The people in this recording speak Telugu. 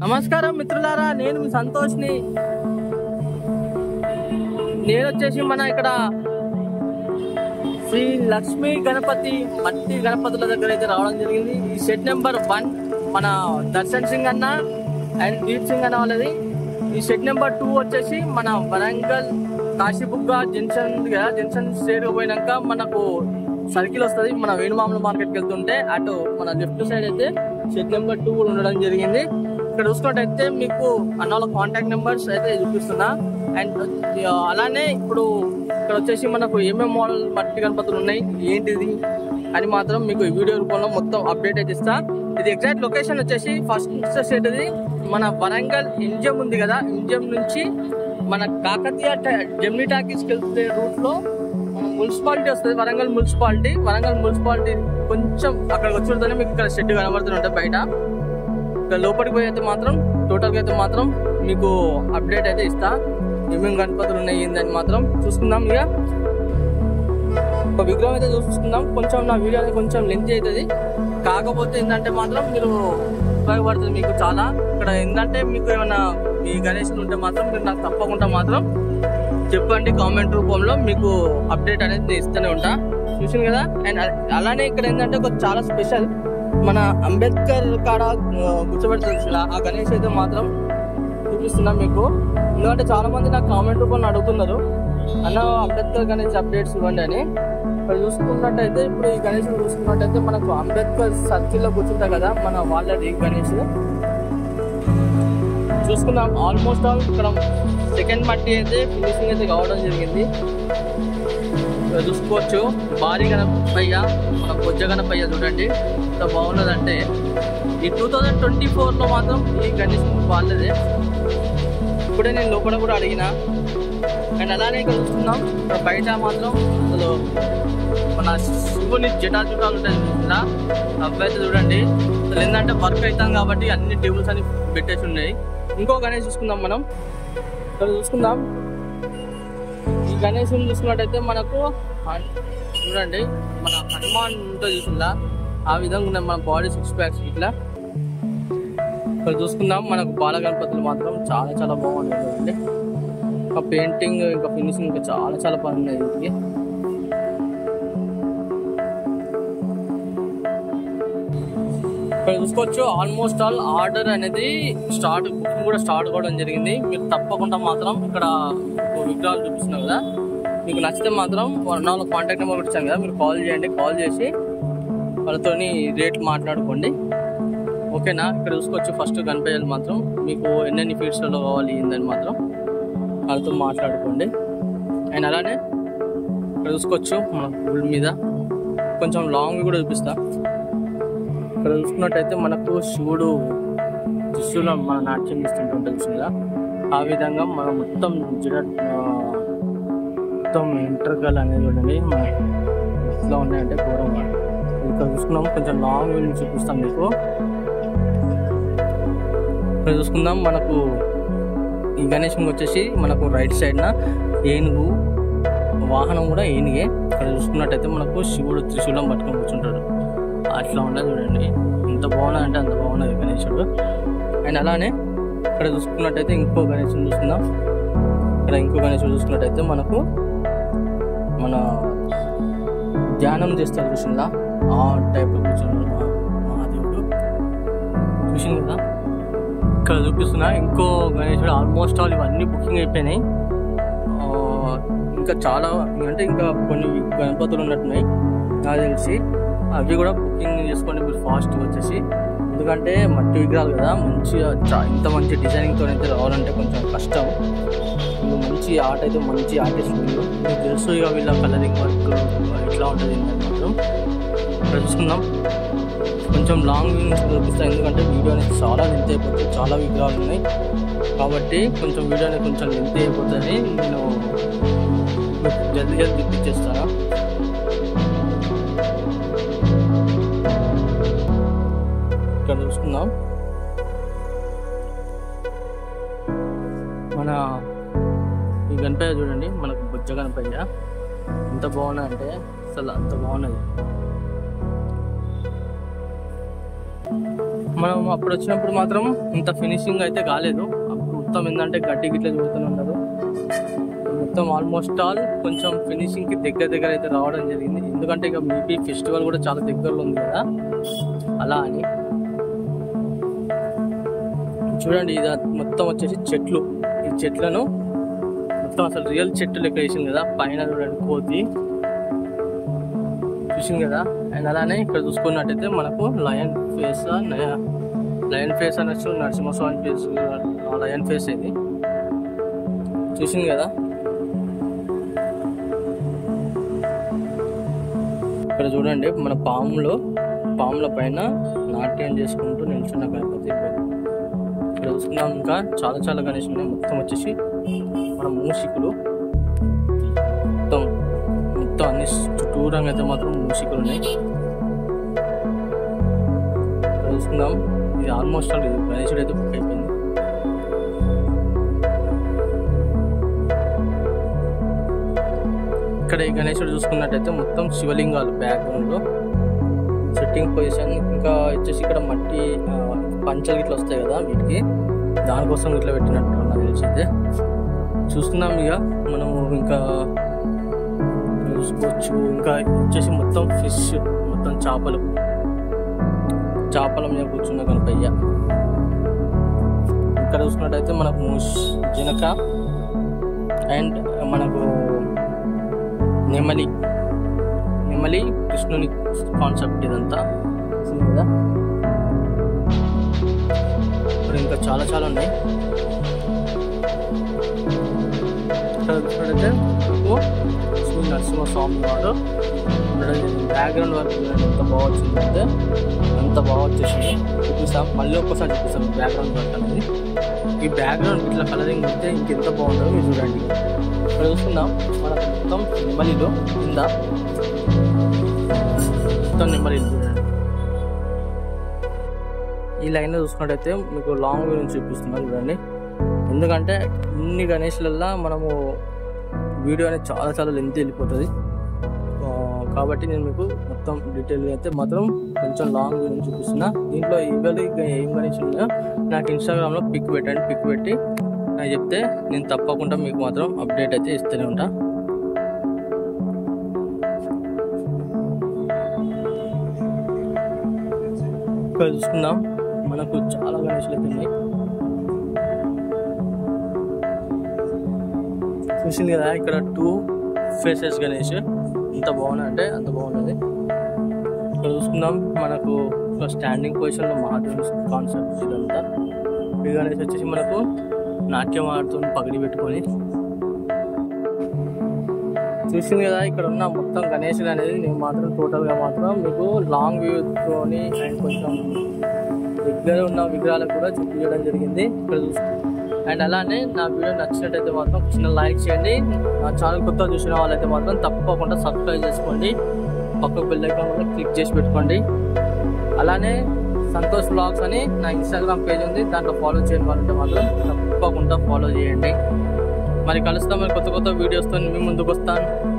నమస్కారం మిత్రులారా నేను మీ సంతోష్ని నేను వచ్చేసి మన ఇక్కడ శ్రీ లక్ష్మీ గణపతి మట్టి గణపతుల దగ్గర అయితే రావడం జరిగింది ఈ సెట్ నెంబర్ వన్ మన దర్శన్ సింగ్ అన్న అండ్ దీప్ సింగ్ అన్న వాళ్ళది ఈ సెట్ నెంబర్ టూ వచ్చేసి మన వరంగల్ కాశీబుగ్గ జంక్షన్ ఉంది కదా జంక్షన్ స్టేట్ పోయినాక మనకు సర్కిల్ వస్తుంది మన వేణుమామల మార్కెట్కి వెళ్తుంటే అటు మన లెఫ్ట్ సైడ్ అయితే సెట్ నెంబర్ టూ కూడా ఉండడం జరిగింది ఇక్కడ చూసుకున్నట్టయితే మీకు అన్న వాళ్ళ కాంటాక్ట్ నెంబర్స్ అయితే చూపిస్తున్నా అండ్ అలానే ఇప్పుడు ఇక్కడ వచ్చేసి మనకు ఏమేం మోడల్ మట్టి గణపతులు ఉన్నాయి ఏంటిది అని మాత్రం మీకు ఈ వీడియో రూపంలో మొత్తం అప్డేట్ అయితే ఇస్తా ఇది ఎగ్జాక్ట్ లొకేషన్ వచ్చేసి ఫస్ట్ స్టేట్ ఇది మన వరంగల్ ఇంజమ్ ఉంది కదా ఇంజమ్ నుంచి మన కాకతీయ ట- జమ్ని టాకీస్కి వెళ్తే రూట్ లో మన మున్సిపాలిటీ వస్తుంది వరంగల్ మున్సిపాలిటీ వరంగల్ మున్సిపాలిటీ కొంచెం అక్కడికి వచ్చిన మీకు ఇక్కడ షెడ్ కనబడుతుంటాయి బయట ఇక్కడ లోపలికి పోయి అయితే మాత్రం టోటల్గా అయితే మాత్రం మీకు అప్డేట్ అయితే ఇస్తా ఏమేమి గణపతులు ఉన్నాయి ఏందని మాత్రం చూసుకుందాం ఇక ఒక విగ్రహం అయితే చూసుకుందాం కొంచెం నా వీడియో అనేది కొంచెం లెంత్ అవుతుంది కాకపోతే ఏంటంటే మాత్రం మీరు ఉపయోగపడుతుంది మీకు చాలా ఇక్కడ ఏంటంటే మీకు ఏమైనా మీ గణేషులు ఉంటే మాత్రం మీరు నాకు తప్పకుండా మాత్రం చెప్పండి కామెంట్ రూపంలో మీకు అప్డేట్ అనేది నేను ఇస్తూనే ఉంటా చూసాను కదా అండ్ అలానే ఇక్కడ ఏంటంటే ఒక చాలా స్పెషల్ మన అంబేద్కర్ కాడ ఆ, కూర్చోబెడుతుంది చూసారా? ఆ గణేష్ అయితే మాత్రం చూపిస్తున్నా మీకు ఎందుకంటే చాలా మంది నాకు కామెంట్ రూపంలో అడుగుతున్నారు అన్న అంబేద్కర్ గణేష్ అప్డేట్స్ ఇవ్వండి అని ఇక్కడ చూసుకున్నట్టయితే ఇప్పుడు ఈ గణేష్ చూసుకున్నట్టయితే మనకు అంబేద్కర్ సర్కిల్ లో కూర్చుంటా కదా మన వాళ్ళది ఈ గణేష్ చూసుకుందాం ఆల్మోస్ట్ ఆల్ ఇక్కడ సెకండ్ మట్టి అయితే ఫినిషింగ్ అయితే కావడం జరిగింది ఇక్కడ చూసుకోవచ్చు భారీ గణపయ్య మన బొజ్జ గణపయ్య చూడండి ఎంత బాగున్నదంటే ఈ టూ థౌజండ్ ట్వంటీ ఫోర్లో మాత్రం ఈ గణేష్ వాళ్ళదే ఇప్పుడే నేను లోపల కూడా అడిగిన అండ్ అలానే ఇక్కడ చూస్తున్నాం ఇక్కడ బయట మాత్రం అసలు మన శివుని జటా చుట్టాలు ఉంటాయి చూసినా అవి అయితే చూడండి అసలు ఏంటంటే వర్క్ అవుతాం కాబట్టి అన్ని టేబుల్స్ అని పెట్టేసి ఉన్నాయి ఇంకో గణేష్ చూసుకుందాం మనం ఇక్కడ చూసుకుందాం ఈ గణేశుని చూసుకున్నట్టయితే మనకు హన్- చూడండి మన హనుమాన్ ఉంటుంది చూసిందా ఆ విధంగా ఉన్నాయి మన బాడీ సిక్స్ ప్యాక్స్ ఇట్లా ఇక్కడ చూసుకుందాం మనకు బాల గణపతులు మాత్రం చాలా చాలా బాగున్నాయి చూడండి ఇంకా పెయింటింగ్ ఇంకా ఫినిషింగ్ ఇంకా చాలా చాలా పని ఉన్నాయి వీటికి ఇక్కడ చూసుకోవచ్చు ఆల్మోస్ట్ ఆల్ ఆర్డర్ అనేది స్టార్ట్ బుకింగ్ కూడా స్టార్ట్ కావడం జరిగింది మీరు తప్పకుండా మాత్రం ఇక్కడ ఒక విగ్రహాలు చూపిస్తున్నాం కదా మీకు నచ్చితే మాత్రం వన్ వాళ్ళ కాంటాక్ట్ నెంబర్ కూడా ఇచ్చాను కదా మీరు కాల్ చేయండి కాల్ చేసి వాళ్ళతోని రేట్లు మాట్లాడుకోండి ఓకేనా ఇక్కడ చూసుకోవచ్చు ఫస్ట్ గణపయ్యలు మాత్రం మీకు ఎన్నెన్ని ఫీట్స్లలో కావాలి ఏందని మాత్రం వాళ్ళతో మాట్లాడుకోండి అండ్ అలానే ఇక్కడ చూసుకోవచ్చు మన గుడి మీద కొంచెం లాంగ్ కూడా చూపిస్తా ఇక్కడ చూసుకున్నట్టయితే మనకు శివుడు త్రిశూలం మన నాట్యం ఇస్తుంటే చూసిందా ఆ విధంగా మనం మొత్తం జడ ఆ, మొత్తం ఇంటర్గల్ అనేది చూడండి మన ఎట్లా ఉన్నాయంటే ఘోరంగా ఇక్కడ చూసుకున్నాం కొంచెం లాంగ్ నుంచి చూపిస్తాం మీకు ఇక్కడ చూసుకుందాం మనకు ఈ గణేశం వచ్చేసి మనకు రైట్ సైడ్న ఏనుగు వాహనం కూడా ఏనుగే ఇక్కడ చూసుకున్నట్టయితే మనకు శివుడు త్రిశూలం పట్టుకొని కూర్చుంటాడు అట్లా ఉన్నది చూడండి ఎంత బాగున్నది అంటే అంత బాగున్నది గణేశుడు అండ్ అలానే ఇక్కడ చూసుకున్నట్టయితే ఇంకో గణేశుడు చూసుకుందాం ఇక్కడ ఇంకో గణేశుడు చూసుకున్నట్టయితే మనకు మన ధ్యానం చేస్తారు చూసిందా ఆ టైప్లో కూర్చున్నాడు మా మహాదేవుడు చూసింది కదా ఇక్కడ చూపిస్తున్నా ఇంకో గణేశుడు ఆల్మోస్ట్ ఆల్ ఇవన్నీ బుకింగ్ అయిపోయినాయి ఆ, ఇంకా చాలా అంటే ఇంకా కొన్ని గణపతులు ఉన్నట్టున్నాయి నాకు తెలిసి అవి కూడా బుకింగ్ చేసుకోండి మీరు ఫాస్ట్గా వచ్చేసి ఎందుకంటే మట్టి విగ్రహాలు కదా మంచిగా చా- ఇంత మంచి డిజైనింగ్తో అయితే రావాలంటే కొంచెం కష్టం వీళ్ళు మంచి ఆర్ట్ అయితే మంచి ఆర్టిస్ట్ వీళ్ళు మీకు తెలుసు ఇక వీళ్ళ కలరింగ్ వర్క్ ఎట్లా ఉంటుంది ఏంటని మాత్రం ఇక్కడ చూసుకుందాం కొంచెం లాంగ్ నుంచి చూపిస్తాను ఎందుకంటే వీడియో అనేది చాలా లెంత్ అయిపోతుంది చాలా విగ్రహాలు ఉన్నాయి కాబట్టి కొంచెం వీడియో అనేది కొంచెం లెంత్ అయిపోతుందని నేను మీకు జల్దీ జల్దీ చూపించేస్తాను ఇక్కడ చూసుకుందాం మన ఈ గణపయ్య చూడండి మనకు బుజ్జ గణపయ్య ఎంత బాగున్నది అంటే అసలు అంత బాగున్నది మనం అప్పుడు వచ్చినప్పుడు మాత్రం ఇంత ఫినిషింగ్ అయితే కాలేదు అప్పుడు మొత్తం ఏంటంటే గడ్డి గిట్ల చూడుతూనే ఉన్నారు మొత్తం ఆల్మోస్ట్ ఆల్ కొంచెం ఫినిషింగ్ కి దగ్గర దగ్గర అయితే రావడం జరిగింది ఎందుకంటే ఇక మేబీ ఫెస్టివల్ కూడా చాలా దగ్గరలో ఉంది కదా అలా అని చూడండి ఇది మొత్తం వచ్చేసి చెట్లు ఈ చెట్లను మొత్తం అసలు రియల్ చెట్లు లెక్క వేసింది కదా పైన చూడండి కోతి చూసింది కదా అండ్ అలానే ఇక్కడ చూసుకున్నట్టయితే మనకు లయన్ ఫేస్ లయన్ ఫేస్ అనొచ్చు నరసింహస్వామి ఫేస్ లయన్ ఫేస్ ఇది చూసింది కదా ఇక్కడ చూడండి మన పాములో పాముల పైన నాట్యం చేసుకుంటూ నిల్చున్న గణపతి ఇక్కడ చూసుకున్నాం ఇంకా చాలా చాలా గణేష్ ఉన్నాయి మొత్తం వచ్చేసి మన మూషికులు మొత్తం మొత్తం అన్ని చుట్టూరంగా అయితే మాత్రం మూషికులు ఉన్నాయి ఇక్కడ చూసుకుందాం ఇది ఆల్మోస్ట్ ఆల్ ఇది గణేశుడు అయితే బుక్ అయిపోయింది ఇక్కడ ఈ గణేశుడు చూసుకున్నట్టయితే మొత్తం శివలింగాలు బ్యాక్గ్రౌండ్ లో సెట్టింగ్ పొజిషన్ ఇంకా వచ్చేసి ఇక్కడ మట్టి ఆ, పంచలు ఇట్లా వస్తాయి కదా వీటికి దానికోసం ఇట్లా పెట్టినట్టు నాకు తెలిసిందే చూస్తున్నాం ఇక మనము ఇంకా చూసుకోవచ్చు ఇంకా వచ్చేసి మొత్తం ఫిష్ మొత్తం చేపలు చేపల మీద కూర్చున్న కనపయ్య ఇక్కడ చూసుకున్నట్టయితే మనకు మూష్ జినక అండ్ మనకు నెమలి నెమలి కృష్ణుని కాన్సెప్ట్ ఇదంతా చూసింది కదా ఇక్కడ ఇంకా చాలా చాలా ఉన్నాయి ఇక్కడ చూసినట్టయితే మనకు శ్రీ నరసింహస్వామి వారు బ్యాక్గ్రౌండ్ వర్క్ చూడండి ఎంత బాగా వచ్చిందంటే ఎంత బాగా వచ్చేసి చూపిస్తాం మళ్ళీ ఒక్కసారి చూపిస్తాం బ్యాక్గ్రౌండ్ వర్క్ అనేది ఈ బ్యాక్గ్రౌండ్ ఇట్లా కలరింగ్ ఉంటే ఇంకెంత బాగుంటుందో మీరు చూడండి ఇక్కడ చూసుకుందాం మనకు మొత్తం నెమ్మలిలో కింద మొత్తం నెమ్మలిలు చూడండి ఈ లైన్లో చూసుకున్నట్టయితే మీకు లాంగ్ వ్యూ నుంచి చూపిస్తున్నాను చూడండి ఎందుకంటే ఇన్ని గణేష్లల్లో మనము వీడియో అనేది చాలా చాలా లెంత్ వెళ్ళిపోతుంది ఆ, కాబట్టి నేను మీకు మొత్తం డీటెయిల్గా అయితే మాత్రం కొంచెం లాంగ్ వ్యూ నుంచి చూపిస్తున్నా దీంట్లో ఇవ్వాలి ఏం గణేష్ ఉన్నాయో నాకు ఇన్స్టాగ్రామ్లో పిక్ పెట్టండి పిక్ పెట్టి నాకు చెప్తే నేను తప్పకుండా మీకు మాత్రం అప్డేట్ అయితే ఇస్తూనే ఉంటా ఇక్కడ చూసుకుందాం మనకు చాలా గణేష్లు అయితే ఉన్నాయి చూసింది కదా ఇక్కడ టూ ఫేసెస్ గణేష్ ఎంత బాగున్నాయి అంటే అంత బాగున్నది ఇక్కడ చూసుకుందాం మనకు ఒక స్టాండింగ్ పొజిషన్లో మహాదేవుని కాన్సెప్ట్ ఇదంతా ఈ గణేష్ వచ్చేసి మనకు నాట్యం ఆడుతూ పగిడి పెట్టుకొని చూసింది కదా ఇక్కడ ఉన్న మొత్తం గణేష్ అనేది నేను మాత్రం టోటల్గా మాత్రం మీకు లాంగ్ వ్యూతోని అండ్ కొంచెం దగ్గర ఉన్న విగ్రహాలకు కూడా చూపించడం జరిగింది ఇక్కడ చూసుకో అండ్ అలానే నా వీడియో నచ్చినట్టయితే మాత్రం చిన్న లైక్ చేయండి నా ఛానల్ కొత్త చూసిన వాళ్ళైతే మాత్రం తప్పకుండా సబ్స్క్రైబ్ చేసుకోండి పక్క బెల్ ఐకాన్ కూడా క్లిక్ చేసి పెట్టుకోండి అలానే సంతోష్ బ్లాగ్స్ అని నా ఇన్స్టాగ్రామ్ పేజ్ ఉంది దాంట్లో ఫాలో చేయని వాళ్ళంటే మాత్రం తప్పకుండా ఫాలో చేయండి మరి కలుస్తాం మరి కొత్త కొత్త వీడియోస్తో మీ ముందుకు వస్తాను